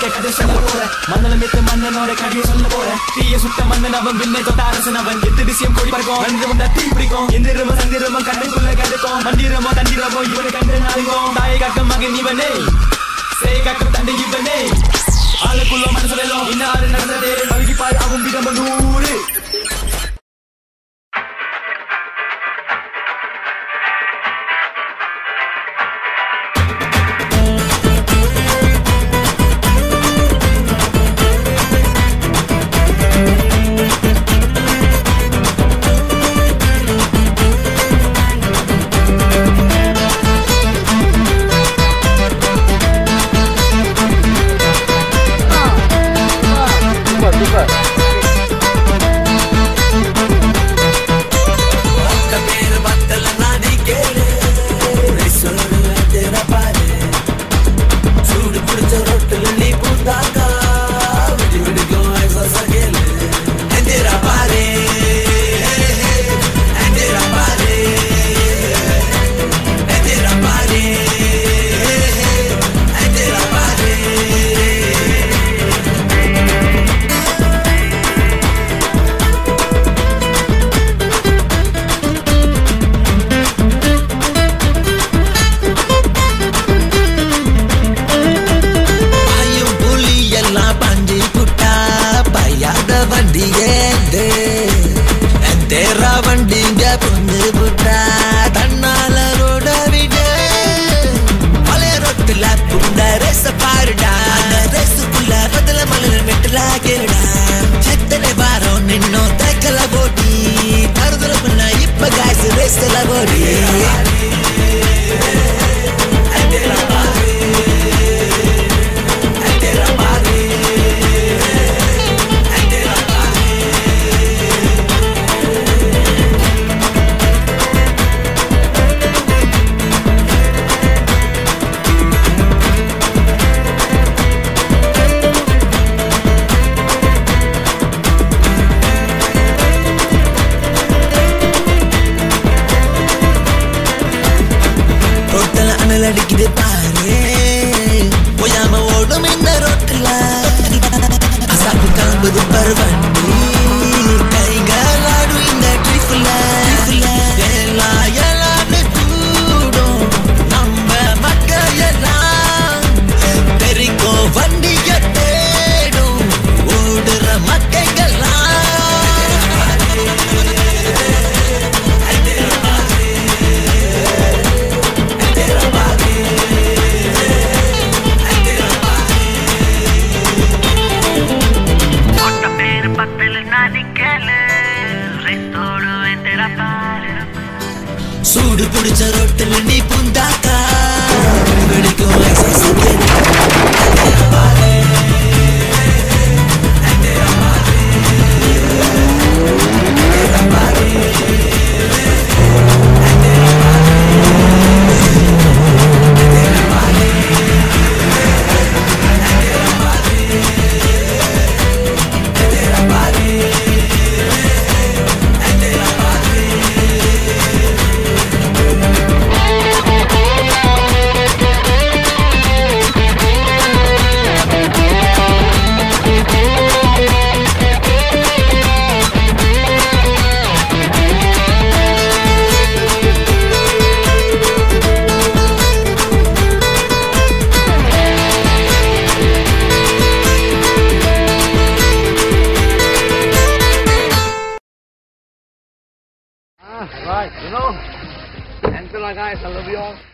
வாழ்க்கை கதை சொல்ல போற மன்னல மித்த மன்னனோட கதையை சொல்ல போற தீய சுட்ட மன்னன் அவன் விண்ணை தொட்ட அரசன் அவன் எத்து திசையும் கொடி பறக்கும் வென்று வந்தா தீ பிடிக்கும் எந்திரமோ சந்திரமோ கண்ணுக்குள்ள கடுக்கும் மந்திரமோ தந்திரமோ இவனை கண்டு நாளுங்கும் தாயை காக்கும் மகன் இவனே சேய் காக்கும் தந்தை இவனே ஆளுக்குள்ள மனசுலாம் இன்னாரு நடந்ததே வழுகி பாரு அவன் விதம்ப நூறு பாயும் புலி எல்லாம் பஞ்சி புட்டா பையாத வண்டி ஏந்து தேரா வண்டிங்க பொண்ணு புட்டா தன்னால ரோட விட பழைய ரொட்டுல புண்ட ரேச பாருடா அந்த ரேசுக்குள்ள பதில மலர் மெட்டுல கேளுடா செத்தனை வாரம் நின்னோம் தேக்கல போட்டி தருதல பண்ண இப்ப காசு ரேஸ்ல போடி ரோட்டல அனல் அடிக்குது பாரு போயாம ஓடும் இந்த ரோட்டுல அசாப்பு கிளம்புது பாரு வண்டி கைகள் ஆடும் இந்த ட்ரிஃப்ல எல்லாம் எல்லாமே கூடும் நம்ம மக்கள் எல்லாம் தெரிக்கும் வண்டிய தேடும் ஓடுற மக்கள்லாம் Otto per battere நானிக்கேளு ரெஸ்டோடு எந்திர பாரு சூடு பிடிச்ச ரொட்டில் நீ புந்தாக்கா வெடிக்கும் எக்ஸஸ் Right, you know, until I guys, I love you all.